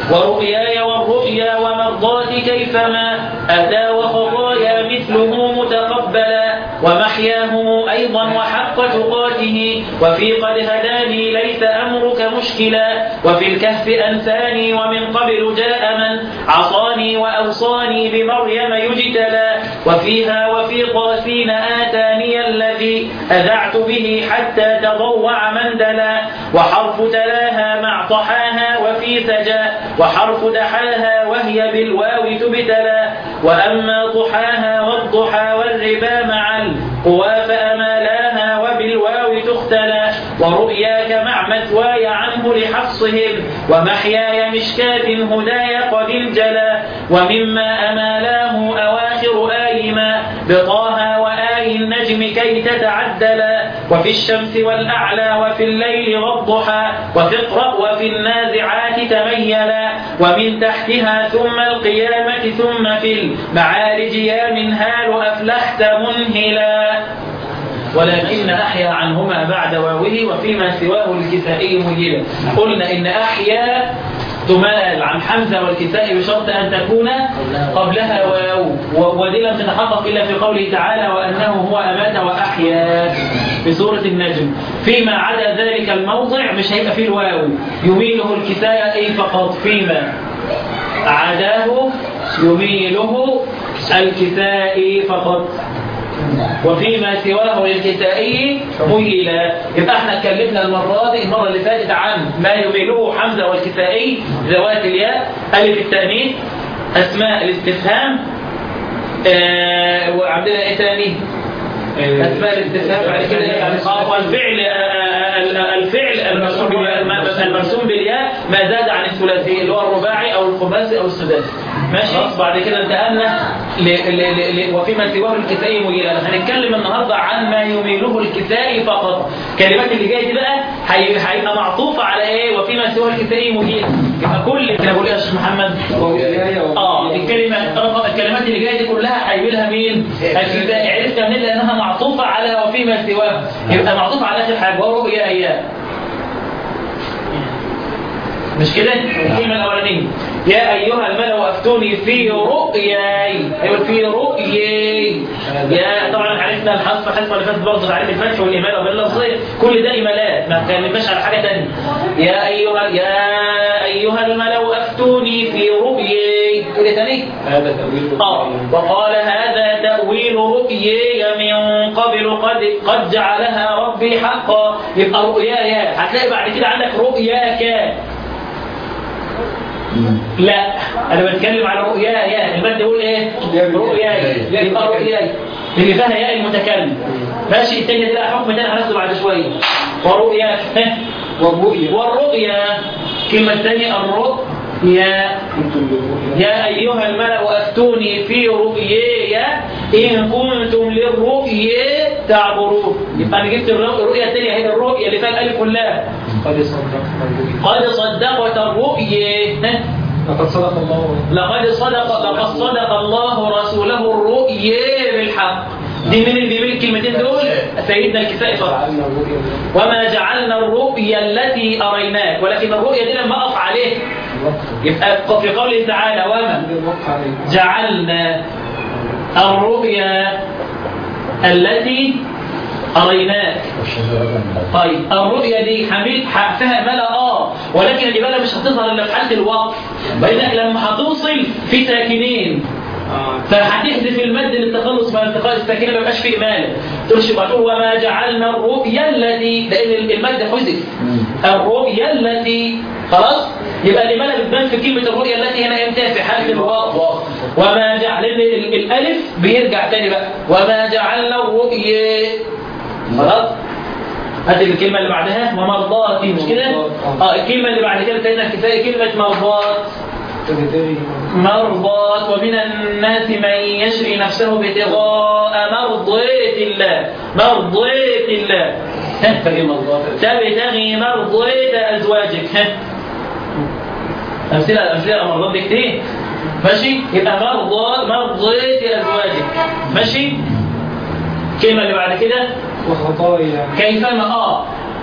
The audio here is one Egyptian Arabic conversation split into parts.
ورؤياي والرؤيا ومرضاتي كيفما أتى وخطايا مثله متقبلا ومحياهم أيضا وحق تقاته وفي قد هداني ليس أمرك مشكلا وفي الكهف أنساني ومن قبل جاء من عصاني وأوصاني بمريم يجتلى وفيها وفي قاسين آتاني الذي أذعت به حتى تضوع مندلا وحرف تلاها مع طحاها وفي سجا وحرف دحاها وهي بالواو تبتلى وأما ضحاها والضحى والربا مع القوى فأمالاها وبالواو تختلى ورؤياك مع مثواي عنه لحفصهم ومحياي مشكاة هداي قد انجلى ومما أمالاه أواخر آيما بطاها وآي النجم كي تتعدلا وفي الشمس والأعلى وفي الليل والضحى وفي اقرأ وفي النازعات تميلا ومن تحتها ثم القيامة ثم في المعارج يا منهال أفلحت منهلا ولكن أحيا عنهما بعد واوه وفيما سواه الكسائي مهيلا قلنا إن أحيا تمال عن حمزة والكسائي بشرط أن تكون قبلها واو ودي لم تتحقق إلا في قوله تعالى وأنه هو أمات وأحيا في سورة النجم فيما عدا ذلك الموضع مش هيبقى فيه الواو يميله الكسائي فقط فيما عداه يميله الكسائي فقط وفيما سواه للكسائي ميلا يبقى احنا اتكلمنا المرة دي المرة اللي فاتت عن ما يميله حمزة والكسائي ذوات الياء ألف التأنيث أسماء الاستفهام آه وعندنا ايه تاني؟ أسماء الاستفهام بعد كده آه، والفعل آه، الفعل المرسوم المرسوم بالياء ما زاد عن الثلاثي اللي هو الرباعي أو الخماسي أو السداسي ماشي بعد كده انتقلنا ل... ل... ل... وفيما سواه الكسائي مجيلا هنتكلم النهارده عن ما يميله الكسائي فقط الكلمات اللي جايه دي بقى هي- هيبقى معطوفه على ايه وفيما سواه الكسائي مجيلا يبقى كل كده بقول ايه يا شيخ محمد اه الكلمه الكلمات اللي جايه دي كلها هيميلها مين الكسائي عرفت منين لانها معطوفه على وفيما سواه يبقى معطوفه على اخر حاجه وهو رؤيا ايام مش كده الكلمة الأولانية يا أيها الملأ أفتوني في رؤياي أيوة في رؤياي يا طبعا عرفنا الحذف الحذف اللي فات برضه تعريف الفتح والإمالة باللفظية كل ده إمالات ما اتكلمناش على حاجة تانية يا أيها يا أيها الملأ أفتوني في رؤياي كده تاني هذا تأويل آه وقال هذا تأويل رؤياي من قبل قد قد جعلها ربي حقا يبقى رؤياي هتلاقي بعد كده عندك رؤياك لا انا بتكلم على رؤياي المادة يقول ايه رؤياي يبقى رؤياي اللي فيها ياء المتكلم ماشي التانية دي لها حكم تاني هناخده بعد شوية ورؤياك ها؟ والرؤيا والرؤيا كلمة الثانية الرؤيا كنتم بالرؤيا يا أيها الملأ أفتوني في رؤياي إن كنتم للرؤيا تعبرون يبقى أنا جبت الرؤ- الرؤيا الثانية هي الرؤيا اللي فيها الألف واللام قد صدقت الرؤيا قد صدقت الرؤيا ها؟ لقد صدق الله لقد صدق لقد صدق الله رسوله الرؤيا بالحق دي من اللي بيقول الكلمتين دول سيدنا الكسائي فقط جعلنا الرؤيا وما جعلنا الرؤيا التي أريناك ولكن الرؤيا دي لما أقف عليه يبقى في قوله تعالى وما الوقت عليه جعلنا الرؤيا التي أريناك طيب الرؤيا دي حميد ح- فيها ملا اه ولكن الإبالة مش هتظهر إلا في حالة الوقف بينك لما هتوصل في ساكنين آه. فهتحذف المد للتخلص من التقاء الساكنه ما يبقاش فيه إمالة تقولش بقى تقول وما جعلنا الرؤيا التي لأن المد حذف الرؤيا التي خلاص يبقى الإمالة بتبان في كلمة الرؤيا التي هنا امتى في حالة الوقف وما جعل لأن ال- الألف بيرجع تاني بقى وما جعلنا الرؤيا خلاص هذه الكلمة اللي بعدها ومرضاتي مش كده؟ اه الكلمة اللي بعد كده سيدنا الكفاية كلمة مرضات تبتدي مرضات ومن الناس من يشري نفسه ابتغاء مرضات الله مرضات الله ها؟ تبتغي مرضات تبتغي مرضات ازواجك ها؟ امثله امثله على مرضات دي كتير ماشي يبقى مرضات مرضات ازواجك ماشي الكلمه اللي بعد كده وخطايا كيفما اه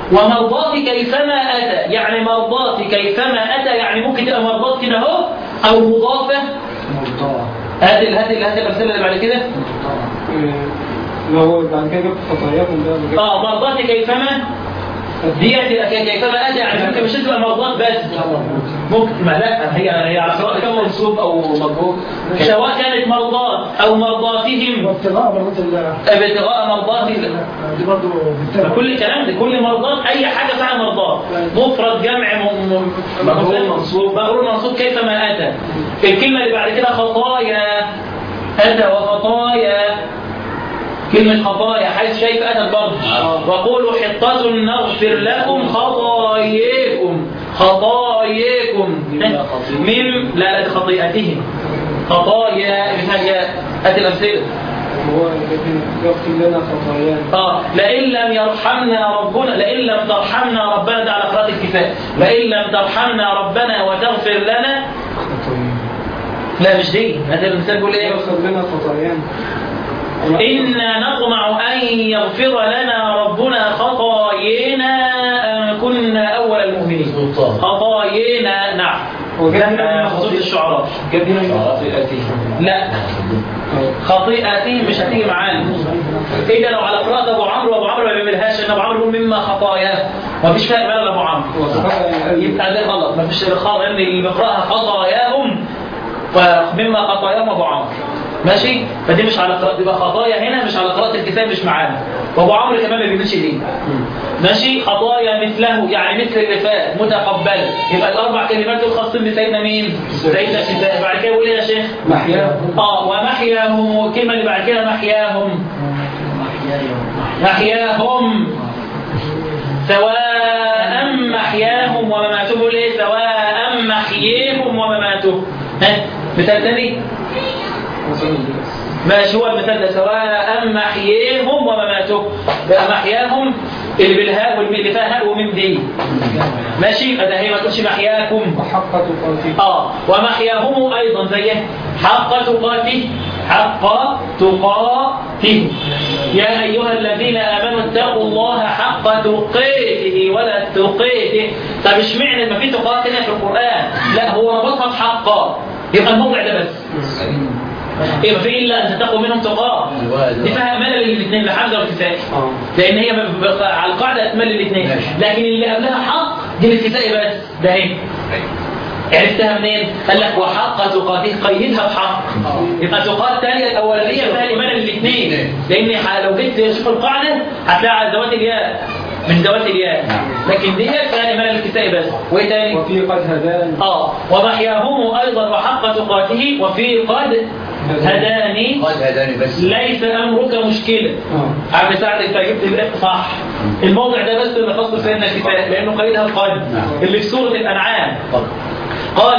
ومرضاتي كيفما أتى يعني مرضاتي كيفما أتى يعني ممكن تبقى مرضات كده أهو أو مضافة مرضاة هات ال- هات ال- هات الأمثلة اللي بعد كده اللي هو بعد كده جبت خطاياكم ده بجد. اه مرضاتي كيفما ديت كيفما أتى يعني ممكن مش تبقى مرضات بس ممكن ما لا هي هي على سواء كان منصوب أو مجهول سواء كانت مرضات أو مرضاتهم وابتغاء مرضات الله ابتغاء مرضات الله دي برضه بالتالي كل الكلام ده كل مرضات اي حاجه فيها مرضات مفرد جمع م- م- مجرور منصوب مجرور منصوب كيفما اتى الكلمه اللي بعد كده خطايا اتى وخطايا كلمة خطايا حيث شايف أتت برضه وقولوا حطة نغفر لكم خطاياكم خطاياكم من لا لا خطيئتهم خطايا هي أتى الأمثلة هو يغفر لنا خطايانا اه لئن لم يرحمنا ربنا لئن لم ترحمنا ربنا ده على قراءة الكفاية لئن لم ترحمنا ربنا وتغفر لنا لا مش دي هذا المثال بيقول ايه يغفر لنا خطايانا إنا نطمع أن يغفر لنا ربنا خطايانا أن كنا أول المؤمنين خطايانا نعم هو جاب هنا لا من خصوص الشعراء جاب هنا من خطيئتهم لا خطيئتهم مش هتيجي معانا ايه ده لو على قراءة ابو عمرو ابو عمرو ما بيعملهاش ان ابو عمرو يقول مما خطاياه ما فيش فرق بين ابو عمرو يبقى ده غلط ما فيش خطا لان اللي بيقراها خطاياهم ومما خطاياهم ابو عمرو ماشي فدي مش على قراءة يبقى خطايا هنا مش على قراءة الكتاب مش معانا وابو عمرو كمان ما بيعملش دي ماشي خطايا مثله يعني مثل اللي فات متقبله يبقى الاربع كلمات دول خاصين بسيدنا مين؟ سيدنا الكتاب بعد كده يقول ايه يا شيخ؟ محياهم اه ومحياهم الكلمه اللي بعد كده محياهم محياهم سواء محياهم ومماتهم يقول ايه سواء محييهم ومماتهم ها مثال تاني ماشي هو المثال ده سواء محييهم ومماتهم بقى محياهم اللي بالهاء واللي فيها هاء وميم دي ماشي ده هي ما تقولش محياكم وحق تقاتل اه ومحياهم ايضا زيه حق تقاته حق تقاته يا ايها الذين امنوا اتقوا الله حق تقاته ولا تقاته طب اشمعنى ما في تقات هنا في القران لا هو ربطها بحق يبقى الموضع ده بس ايه ما في الا ان تتقوا منهم تقاه دي فيها امانه للاثنين لحمزه والكسائي اه لان هي ب- ب- على القاعده اكمل للاثنين لكن اللي قبلها حق دي للكسائي بس ده ايه عرفتها منين؟ قال لك وحق تقاته قيدها بحق يبقى تقات تانية الاولانيه فيها الامانه للاثنين لان ح- لو جيت تشوف القاعده هتلاقي على ذوات الياء من ذوات الياء لكن دي فيها امانه للكسائي بس وايه تاني؟ وفي قد هدانا اه ومحياهم ايضا وحق تقاته وفي قد هداني قد هداني بس ليس امرك مشكله اه عم سعد انت جبت الإف صح الموضع ده بس اللي خاص بسيدنا الكتاب لانه قيدها القد اللي في سوره الانعام اتفضل. قال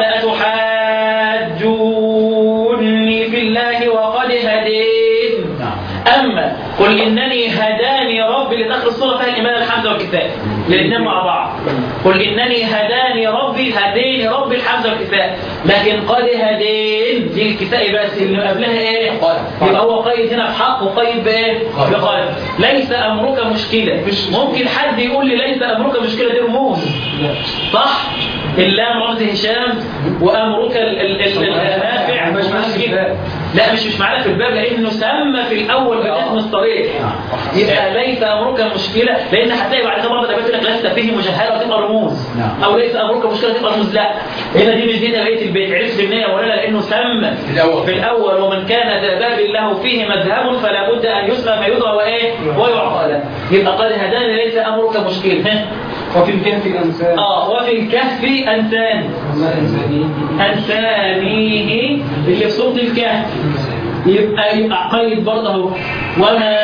أتحاجوني في الله وقد هديت نعم. أما قل إنني هداني ربي لدخل الصورة فيها الإيمان الحمزة والكتاب الاثنين مع بعض قل إنني هداني ربي هديني ربي الحمزة والكتاب لكن قد هدين دي الكتاب بس اللي قبلها إيه قد. يبقى هو قيد هنا بحق وقيد بإيه قد. بقد ليس أمرك مشكلة ممكن حد يقول لي ليس أمرك مشكلة دي رموز صح اللام رمز هشام وامرك ال- ال- ال- النافع مش معانا في الباب. لا مش مش معانا في الباب لانه سمى في الاول بالاسم الصريح يبقى ليس امرك مشكله لان هتلاقي بعد كده برضه يقول لك لست فيه مجهله وتبقى رموز نعم. او ليس امرك مشكله تبقى رموز لا هنا دي مش دي بقيه البيت عرفت منين ولا لا لانه سمى في الأول. في الاول ومن كان ذا باب له فيه مذهب فلا بد ان يسمى فيدعى وايه ويعطى له يبقى قد هداني ليس امرك مشكله ها؟ وفي الكهف الأمثال اه وفي الكهف انسان وما أنسانيه أنسانيه اللي في سورة الكهف يبقى يبقى قيد برضه اهو. وما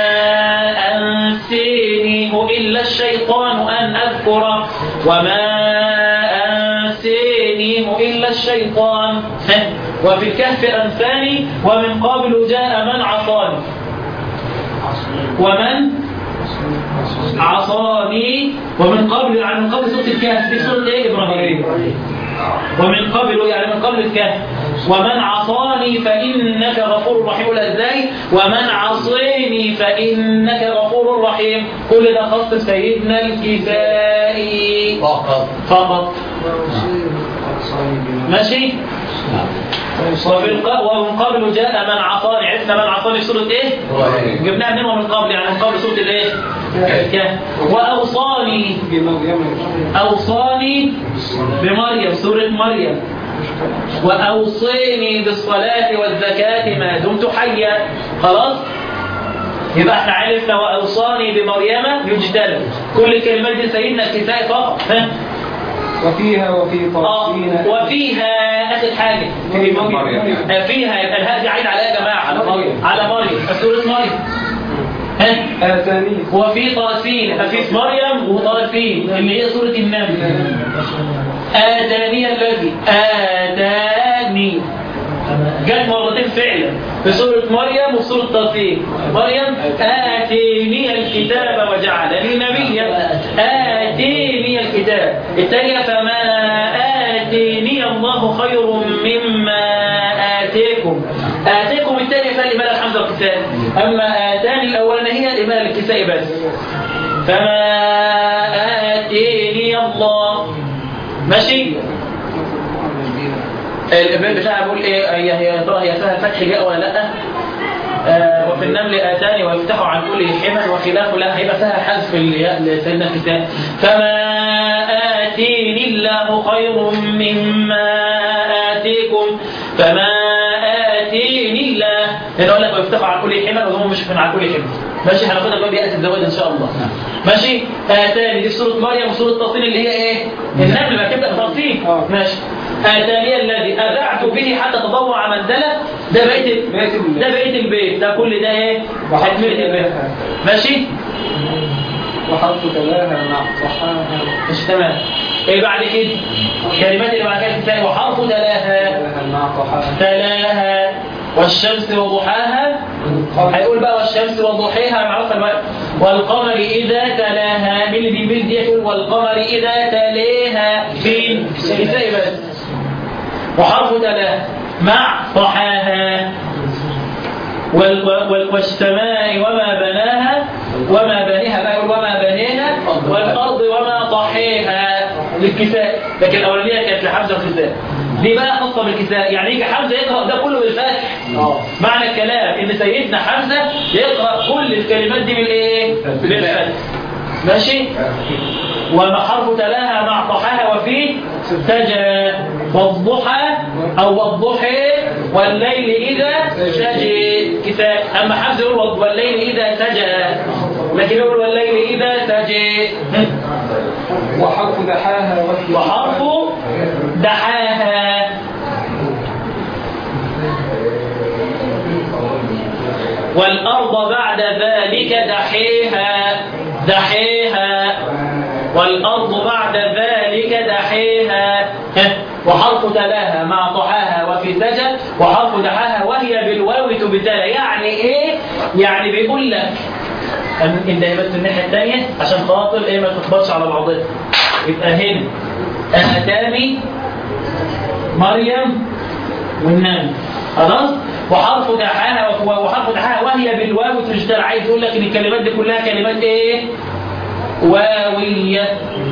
أنسانيه إلا الشيطان أن أذكره وما أنسانيه إلا الشيطان ها. وفي الكهف أنساني ومن قبل جاء من عصاني ومن عصاني ومن قبل عن من قبل سورة الكهف في سورة إيه إبراهيم ومن قبل يعني من قبل الكهف ومن عصاني فإنك غفور رحيم ولا ازاي ومن عصيني فإنك غفور رحيم كل ده خاص سيدنا الكسائي فقط فقط ماشي وفي الق- ومن قبل جاء من عصاني عرفنا من عصاني في سورة ايه؟ إبراهيم. جبناها منهم من قبل يعني من قبل سورة الايه؟ الكهف وأوصاني بمريم أوصاني بمريم سورة مريم وأوصيني بالصلاة والزكاة ما دمت حيا خلاص يبقى احنا عرفنا وأوصاني بمريم يجتلب كل الكلمات دي سيدنا الكسائي فقط ها؟ وفيها وفي آه، طرفين وفيها آخر حاجة في مريم. آه، فيها يبقى الهاء دي عايد على ايه يا جماعة على مريم على مريم سورة مريم ها آتاني وفي طاسين ففي مريم وطاسين اللي هي سورة النمل آتاني الذي آتاني جت مرتين فعلا في سورة مريم وفي سورة طاسين مريم آتيني الكتاب وجعلني نبيا آتيني الكتاب الثانية فما آتيني الله خير مما آتيكم آتيكم الثانية فيها الإمالة الحمزة والكساء أما آتاني الأولانية هي الإمالة الكساء بس فما آتيني الله ماشي الإمام بتاعها بيقول إيه هي هي يا ترى هي فيها فتح جاء ولا لأ آه وفي النمل آتاني ويفتح عن كل حمل وخلاف لا هيبقى فيها حذف الياء لسيدنا الكتاب فما آتيني الله خير مما آتيكم فما آتيني الله هنا أقول لك ويفتح عن كل حمل وهم مش عن كل حمل ماشي هناخدها بقى بيئة الزواج إن شاء الله ماشي آتاني دي في سورة مريم وسورة تصين اللي هي إيه النمل ما تبدأ تصين آه. ماشي آتاني الذي أذعت به حتى تضوع منزله ده بيت بيت البيت. ده بيت البيت ده كل ده ايه وحرف تكملة البيت تلاها. ماشي وحرف تلاها مع صحاها مش تمام ايه بعد كده كلمات اللي بعد كده تلاقي وحرف تلاها تلاها مع طحاها تلاها والشمس وضحاها هيقول بقى والشمس وضحيها معروفه الوقت والقمر اذا تلاها مين اللي بيميل دي يقول والقمر اذا تلاها فين ازاي بس وحرف تلاها مع ضحاها وال- وال- والسماء وما بناها وما بنيها بقى يقول وما بنيها والارض وما طحيها للكساء لكن الاولانيه كانت لحمزه والكساء دي بقى خاصه بالكساء يعني يجي حمزه يقرا ده كله بالفتح معنى الكلام ان سيدنا حمزه يقرا كل الكلمات دي بالايه بالفتح ماشي وحرف تلاها مع طحاها وفي سجى والضحى او والضحى والليل اذا سجى كتاب اما حمزه يقول والليل اذا سجى لكن يقول والليل اذا سجى وحرف دحاها وفي وحرف دحاها والأرض بعد ذلك دحيها دحيها والأرض بعد ذلك دحيها ها، وحرف تلاها مع طحاها وفي سجد وحرف دحاها وهي بالواو تبتلى يعني ايه يعني بيقول لك ان إن ده بس الناحيه الثانيه عشان خاطر ايه ما تخبطش على بعضها يبقى هنا اتاني مريم والنمل خلاص وحرف دحاها وحرف دحاها وهي بالواو تجدر عايز يقول لك ان الكلمات دي كلها كلمات ايه واويه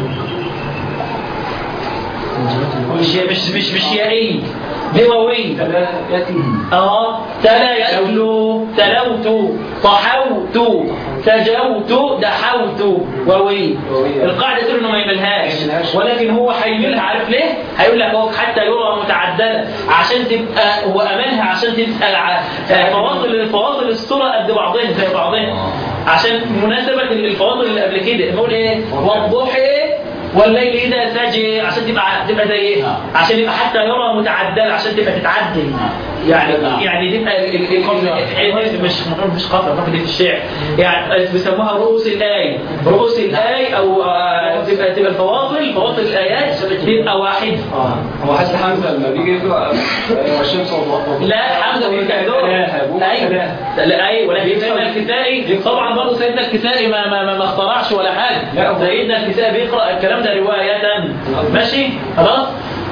مش مش مش مش يائيه دي واويه تلا يتي اه تلا يتلو تلوت طحوت سجوت دحوت ووي ووي. القاعده تقول انه ما يملهاش ما يملهاش. ولكن هو هيملها عارف ليه؟ هيقول لك هو حتى يرى متعدله عشان تبقى هو املها عشان تبقى الع- آه، فواصل فواصل الصوره قد بعضها زي بعضها عشان مناسبه الفواصل اللي قبل كده نقول ايه؟ والضحى والليل اذا سجى عشان تبقى تبقى زي ايه؟ عشان يبقى حتى يرى متعدل عشان تبقى تتعدل يعني يعني تبقى ال- ال- ال- مش مش قطع ممكن دي في الشعر يعني بيسموها رؤوس الايه رؤوس الايه او آه، تبقى تبقى الفواصل فواصل الايات تبقى واحد اه هو حسن حمزه لما بيجي يقرا آه، والشمس والضحى لا حمزه بن كهدور ايوه لا ايوه ولكن سيدنا الكسائي طبعا برضه سيدنا الكسائي ما ما ما ما اخترعش ولا حاجه لا، هو- سيدنا الكسائي بيقرا الكلام ده روايه ماشي خلاص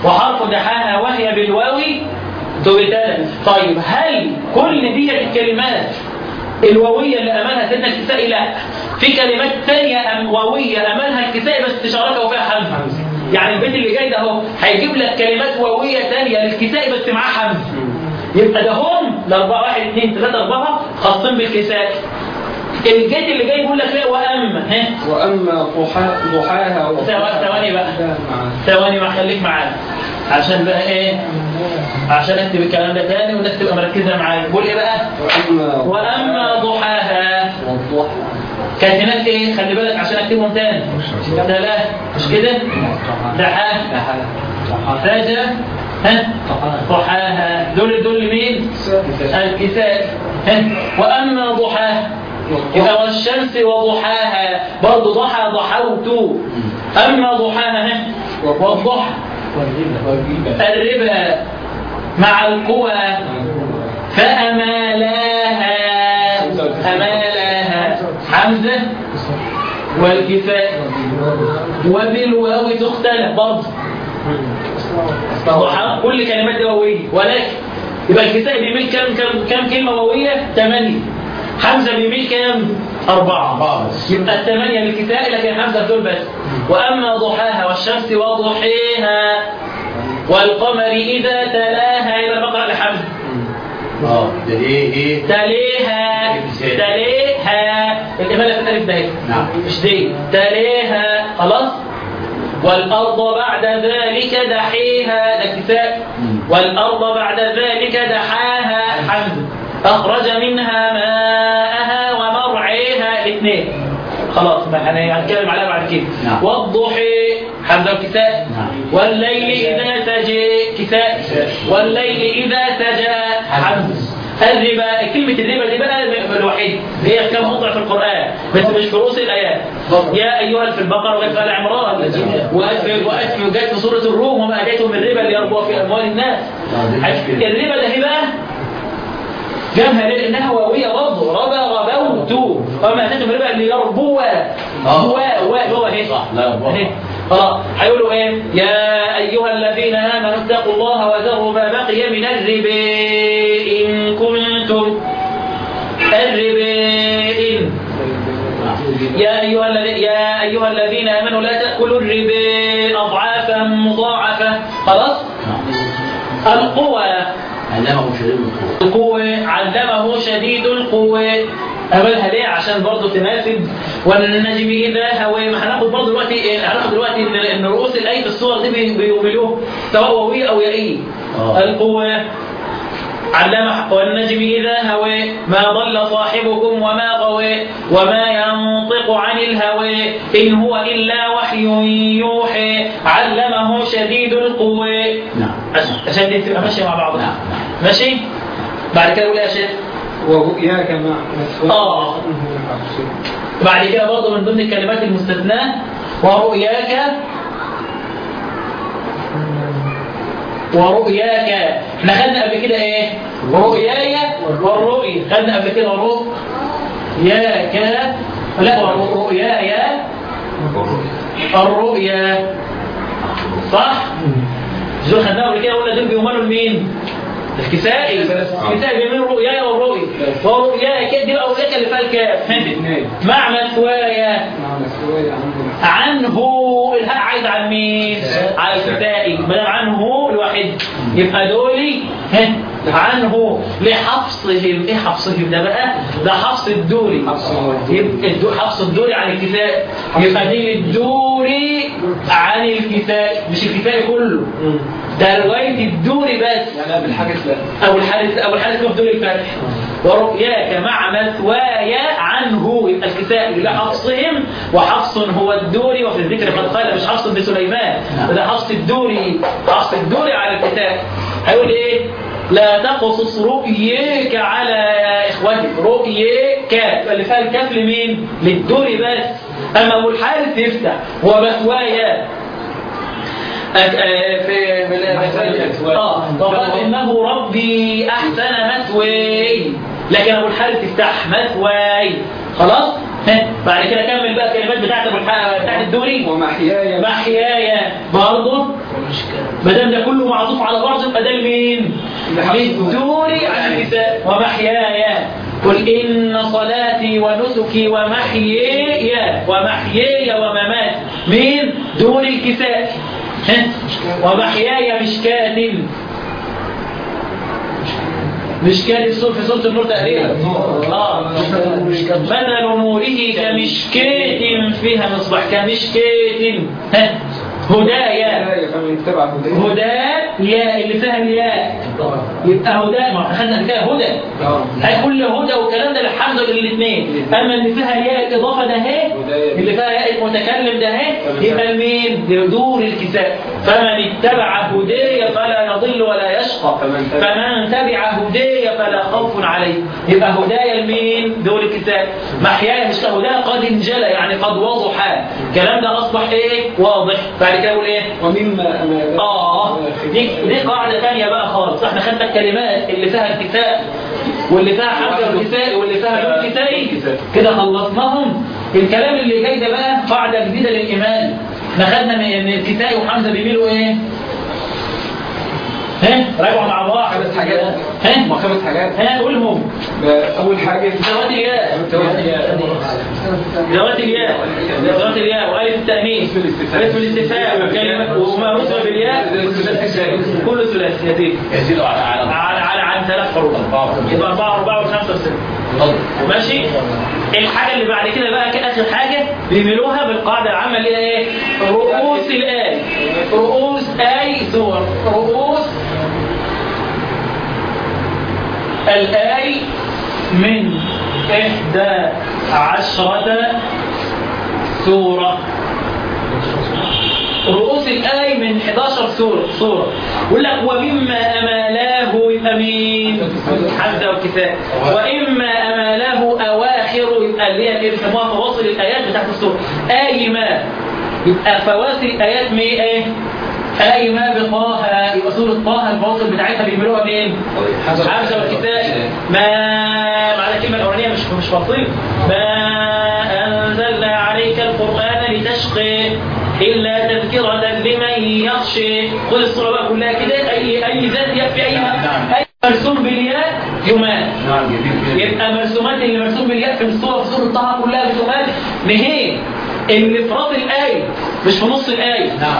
وحرف دحاها وهي بالواو تبتلى طيب هل كل دي الكلمات الواوية اللي أملها سيدنا الكسائي لا في كلمات تانية أم واوية أملها الكسائي بس شاركه فيها حمزة يعني البيت اللي جاي ده اهو هيجيب لك كلمات واوية تانية للكسائي بس معاه حمزة يبقى ده هم الأربعة واحد اثنين ثلاثة أربعة خاصين بالكسائي الجيت اللي جاي يقول لك ايه وأما ها وأما ضحا ضحاها ثواني- ثواني بقى. لا، مع- ثواني ما خليك معانا عشان بقى ايه عشان اكتب الكلام ده تاني والناس تبقى مركزه معايا بقول ايه بقى وأما واما ضحاها والضحى كانت هناك ايه خلي بالك عشان اكتبهم تاني ثلاث مش كده دحاها فاجأ ها ضحاها دول دول مين الكساء ها واما ضحاها يبقى والشمس وضحاها برضه ضحى ضحوت اما ضحاها ها والضحى الربا مع القوى فأمالاها أمالاها حمزة والكفاء وبالواو تختلف برضه ضحى كل كلمات دي واوية ولكن يبقى الكساء بيميل كام كام كام كلمة واوية؟ ثمانية حمزة بيميل كام؟ أربعة أربعة بس. يبقى الثمانية للكساء لكن حمزة دول بس وأما ضحاها والشمس وضحيها والقمر إذا تلاها إلى بقرة لحمزة اه ده ايه ايه تليها تليها الإمالة في الألف ده إيه؟ نعم. مش دي تليها خلاص والأرض بعد ذلك دحيها ده كفاء مم. والأرض بعد ذلك دحاها حمد أخرج منها ماءها ومرعيها الاثنين خلاص ما احنا هنتكلم عليها بعد كده نعم. والضحى حمد الكساء نعم. والليل إذا سجى كساء والليل إذا سجى حمد الربا كلمة الربا دي بقى الوحيد هي كم موضع في القرآن بس مش في رؤوس الآيات يا أيها في البقرة وجت في آل عمران وجت في وجت في وجت في سورة الروم وما أتيتم من ربا ليربوا في أموال الناس الربا ده هي بقى جابها ليه؟ لانها واويه برضه ربا ربوت وما اتيتم من ربا ليربوا آه. و و هو اهي صح، لا يربوا. أهي. خلاص هيقولوا ايه يا ايها الذين امنوا اتقوا الله وذروا ما بقي من الربا ان كنتم الربا إن يا أيها الذين يا أيها الذين آمنوا لا تأكلوا الربا أضعافا مضاعفة خلاص القوى علمه شديد القوة القوة علمه شديد القوة قابلها ليه عشان برضه تناسب والنجم إذا هوى ما هناخد برضه دلوقتي هناخد دلوقتي إن إن رؤوس الآية في الصور دي بي- بيؤملوه سواء واوية أو يائية آه. القوة علم والنجم إذا هوى ما ضل صاحبكم وما غوى وما ينطق عن الهوى إن هو إلا وحي يوحي علمه شديد القوى نعم عشان- عشان دي تبقى ماشية مع بعضها نعم، نعم. ماشي بعد كده يقول إيه يا شيخ ورؤياك مع مسؤول آه. بعد كده برضه من ضمن الكلمات المستثناة ورؤياك ورؤياك احنا خدنا قبل كده ايه رؤياي والرؤي خدنا قبل كده رؤياك لا رؤياي الرؤيا صح دول خدناها قبل كده قلنا دول بيمروا لمين الكسائي الكسائي بيعملوا رؤياي والرؤي ورؤياك دي بقى رؤياك اللي فيها الكاف مع مثوايا مع مسؤول عنه عنه الهاء عايز عن مين؟ على الكتائي ما دام عنه الواحد يبقى دولي ها عنه لحفصهم ايه حفصهم ده بقى؟ ده حفص الدوري يبقى الدو- حفص الدوري عن الكتاء يبقى دي الدوري عن الكتاء مش الكتاء كله ده رواية الدوري بس يعني بالحاجة لا أو الحارث أو الحارث مفتوح الفتح ورؤياك مع مثواي عنه يبقى الكساء لحفصهم وحفص هو الدوري وفي الذكر قد قال مش حفص بن سليمان ده حفص الدوري حفص الدوري على الكساء هيقول ايه لا تقصص رؤياك على اخوتك رؤياك يبقى اللي فيها الكاف لمين؟ للدوري بس اما ابو الحارث يفتح ومثواي أك- آه، في بال- اه وقال انه ربي احسن مثواي لكن ابو الحارث يفتح مثواي خلاص ها بعد كده كمل بقى الكلمات بتاعت أبو الح- بتاعت الدوري ومحياي محياي برضه ما دام ده كله معطوف على بعض يبقى ده لمين؟ للدوري عن النساء ومحياي قل إن صلاتي ونسكي ومحياي ومحياي ومماتي مين؟ دون الكساء ها؟ ومحياي مشكاة مشكاة السور في سورة النور تقريبا اه مثل نوره كمشكاة فيها مصباح كمشكاة ها هدايا هدايا فمن اتبع هدايا هدايا اللي فيها الياء يبقى هدايا ما احنا خدنا كده هدى هي كل هدى والكلام ده بالحمد للاثنين اما اللي فيها الياء الاضافه ده اهي اللي فيها ياء المتكلم ده اهي يبقى لمين؟ لدور الكتاب فمن اتبع هدايا فلا يضل ولا يشقى فمن تبع هدايا فلا خوف عليه يبقى هدايا لمين؟ دور الكتاب محياي مش هدايا قد انجلى يعني قد وضح الكلام ده اصبح ايه؟ واضح بعد كده يقول ايه؟ ومما أمامه اه دي دي قاعده ثانيه بقى خالص احنا خدنا الكلمات اللي فيها الكتاب واللي فيها حمزه والكساء واللي فيها نون الكسائي كده خلصناهم الكلام اللي جاي ده بقى قاعده جديده للايمان احنا خدنا من من الكسائي وحمزه بيميلوا ايه ها راجعوا مع بعض خمس حاجات ها ما خمس حاجات ها قولهم أول حاجة ذوات الياء توازي الياء. ذوات الياء ذوات الياء والف التأنيث اسم الاستفهام كلمة وما رسم بالياء كل ثلاثي يزيد يزيد على على على على عن ثلاث حروف يبقى أربعة أربعة وخمسة وستة ماشي الحاجة اللي بعد كده بقى كآخر حاجة بيعملوها بالقاعدة العامة اللي هي ايه رؤوس الآي رؤوس آي سور رؤوس الآي من إحدى عشرة سورة رؤوس الآي من 11 سورة سورة يقول لك ومما أمالاه يبقى مين؟ حمزة والكتاب وإما أمالاه أواخر يبقى اللي هي اللي بيسموها فواصل الآيات بتاعت السورة آي ما يبقى فواصل الآيات مي إيه؟ آي ما بطه يبقى سورة طه الفواصل بتاعتها بيعملوها منين؟ حمزة والكتاب ما معنى الكلمة الأولانية مش مش فصيل ما أنزلنا عليك القرآن لتشقي إلا تذكرة لمن يخشى خذ الصورة بقى كلها كده أي أي ذات يكفي أي أي مرسوم بالياء يمات نعم جميل يبقى مرسومات اللي مرسوم بالياء في الصورة في سورة طه كلها بتمات نهي اللي في راس الآية مش في نص الآية نعم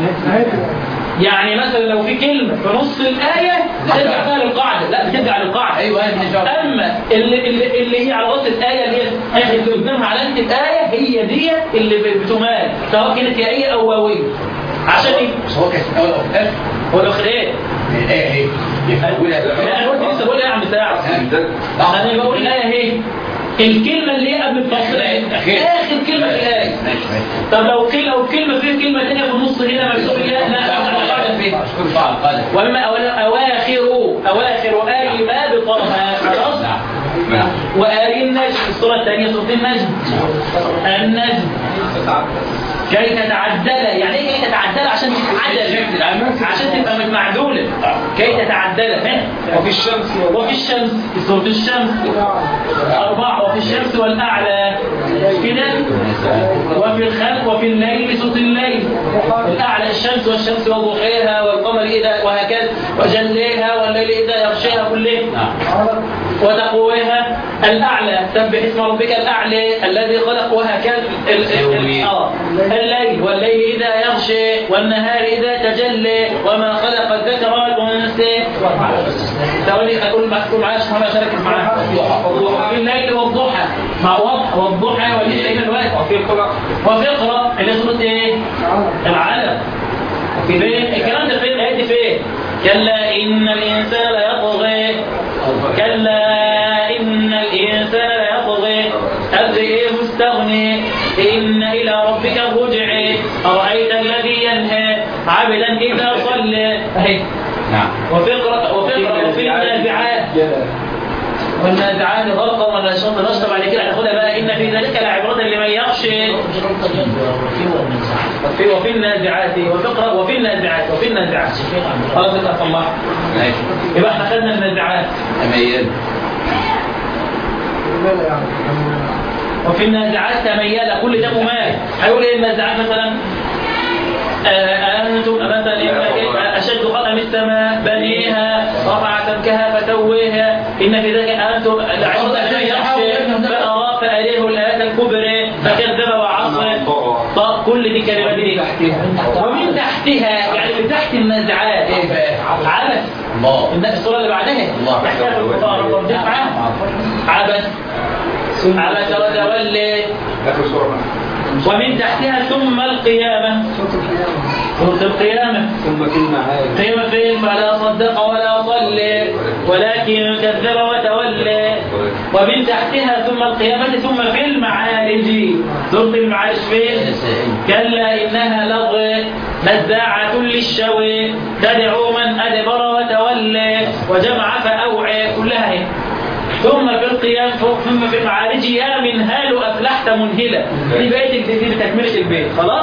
يعني مثلا لو في كلمة في نص الآية بترجع فيها للقاعدة لا بترجع للقاعدة ايوه ايوه مش عارف. أما اللي, اللي, اللي هي على راس الآية اللي هي اللي قدامها علامة الآية هي دي اللي بتمال سواء كانت يائية أو واوية عشان ايه؟ بس هو كان في الاول او في الاخر هو الأخر إيه؟ الايه اهي لا أنا قلت لسه بقول إيه يا عم ساعة أنا بقول الآية اهي الكلمة اللي هي قبل الفصل أخير. آخر كلمة في الآية ماشي ماشي طب لو كلمة لو كلمة فيه كلمة تانية في النص هنا مكتوب لا لا لا القاعدة فين؟ اشكر فعل قال وإما أولا- أواخر أواخر آي ما بطه خلاص نعم وآي النجم الصورة الثانية سورة النجم النجم كي تتعدل يعني ايه كي تتعدل عشان تتعدل عشان تبقى مش معدولة كي تتعدل ها وفي الشمس وفي الشمس في سورة الشمس أربعة وفي الشمس والأعلى كده وفي الخلق وفي الليل في سورة الليل الأعلى الشمس والشمس وضحيها والقمر إذا وهكذا وجليها والليل إذا يغشاها كله نعم وتقويها الأعلى سبح اسم ربك الأعلى الذي خلق وهكذا ال- ال- ال- آه. الليل والليل إذا يغشى والنهار إذا تجلى وما خلق الذكر والأنثى ثواني أقول أقول معايا عشان أنا أشارك معاك وفي الليل والضحى مع وضح والضحى والليل إلى الوقت وفي قرأ وفي اقرأ اللي سورة إيه؟ العلم فين الكلام ده فين الآية دي فين كلا إن الإنسان ليطغى كلا إن الإنسان ليطغى أن إيه مستغني إن إلى ربك الرجع أرأيت الذي ينهى عبدا إذا صلى أهي نعم وفي اقرأ وفي اقرأ وفي النازعات والنازعات غرقا والناشطات نشطا بعد كده هناخدها بقى إن في ذلك لعبرة لمن يخشى وفي وفي النازعات وفي اقرأ وفي النازعات وفي النازعات خلاص اتقى الله ماشي يبقى احنا خدنا النازعات تميز وفي النازعات تميل كل ده ممال هيقول ايه النازعات مثلا آه، أنتم مثلا إنك أشد خلقا من السماء بنيها رفع سمكها فتويها إن في ذلك أنتم لعند أن يخشى فأرى فأريه الآيات الكبرى فكذب وعصى طب كل دي كلمات دي ومن تحتها يعني من تحت النازعات ايه بقى؟ عبث الله الناس الصورة اللي بعدها الله. تحتها في القرآن رقم تسعة عبث عبث وتولى آخر سورة ومن تحتها ثم القيامة صوت القيامة سورة القيامة ثم كلمة عالي قيم فيهم فلا صدق ولا صلى ولكن كذب وتولى ومن تحتها ثم القيامة ثم في المعارج سورة المعارج فين؟ كلا إنها لظى نزاعة للشوي تدعو من أدبر وتولى وجمع فأوعى كلها هي ثم في القيام ثم في المعارج يا منهال أفلحت منهلة دي بقيت دي تكملة البيت خلاص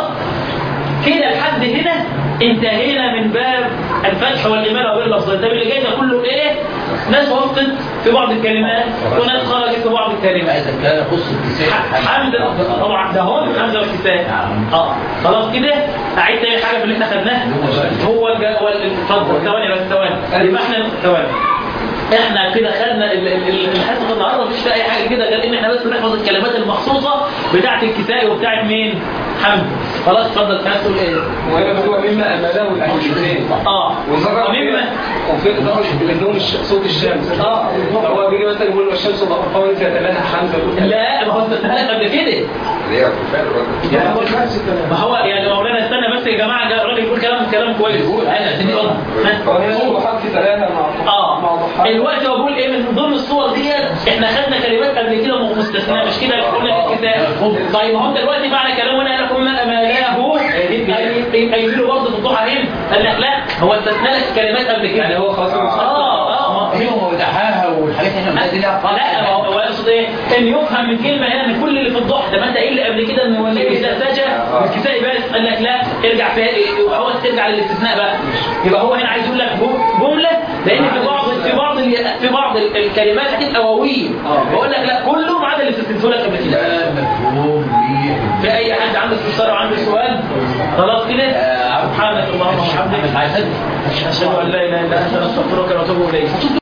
كده لحد هنا انتهينا من باب الفتح والإمالة باللفظ ده اللي جاي ده كله ايه ناس وفقت في بعض الكلمات وناس خرجت في بعض الكلمات هذا الكلام يخص الكتاب حمد طبعا ده هو حمد والكتاب اه خلاص كده اعيد تاني حاجه في اللي احنا خدناه هو الج... هو ال- اتفضل ثواني بس ثواني يبقى احنا ثواني احنا كده خدنا ال- ال- ال- الحصه النهارده مفيش فيها اي حاجه كده غير ان احنا بس بنحفظ الكلمات المخصوصه بتاعه الكسائي وبتاعه مين؟ حمد خلاص اتفضل كان تقول ايه؟ وهنا بتبقى مما أماله الأحاديثين اه ومرة ومما وفي إضافة لأنهم الش- صوت الشمس اه هو بيجي مثلا يقول الشمس ضعفاء ذات لها حمزة لا ما هو استثناء قبل كده اللي هي كفار ولا يعني نفس الكلام ما هو يعني مولانا استنى بس يا جماعه ده الراجل يقول كلام كلام كويس انا اديني ها؟ وهنا هو حرف ثلاثة مع اه مع ضحاك الوقت هو بقول ايه من ضمن الصور ديت احنا خدنا كلمات قبل كده مستثناء مش كده قلنا في الكتاب طيب ما هو دلوقتي معنى كلام وانا لكم ما امالاه ايميلوا برضه في الضحى هنا قال لك لا هو استثنى لك كلمات قبل كده يعني هو خلاص اه اه ما- فيهم ودحاها والحاجات اللي احنا بننزل لها لا ما هو هو يقصد ايه؟ ان يفهم من كلمه هنا ان كل اللي في الضحى ده ما انت قايل لي قبل كده ان هو النبي سذج والكسائي بس قال لك لا ارجع فيها يبقى هو ترجع للاستثناء بقى يبقى هو هنا عايز يقول لك جو- جمله لان في بعض في بعض ال- في بعض ال- الكلمات هتبقى واويه بقول لك لا كله ما عدا اللي استثنته لك قبل كده لا مفهوم ليه في اي حد عنده استفسار او عنده سؤال خلاص كده آه، سبحانك اللهم وبحمدك مش عايز اشهد ان لا اله الا انت نستغفرك ونتوب اليك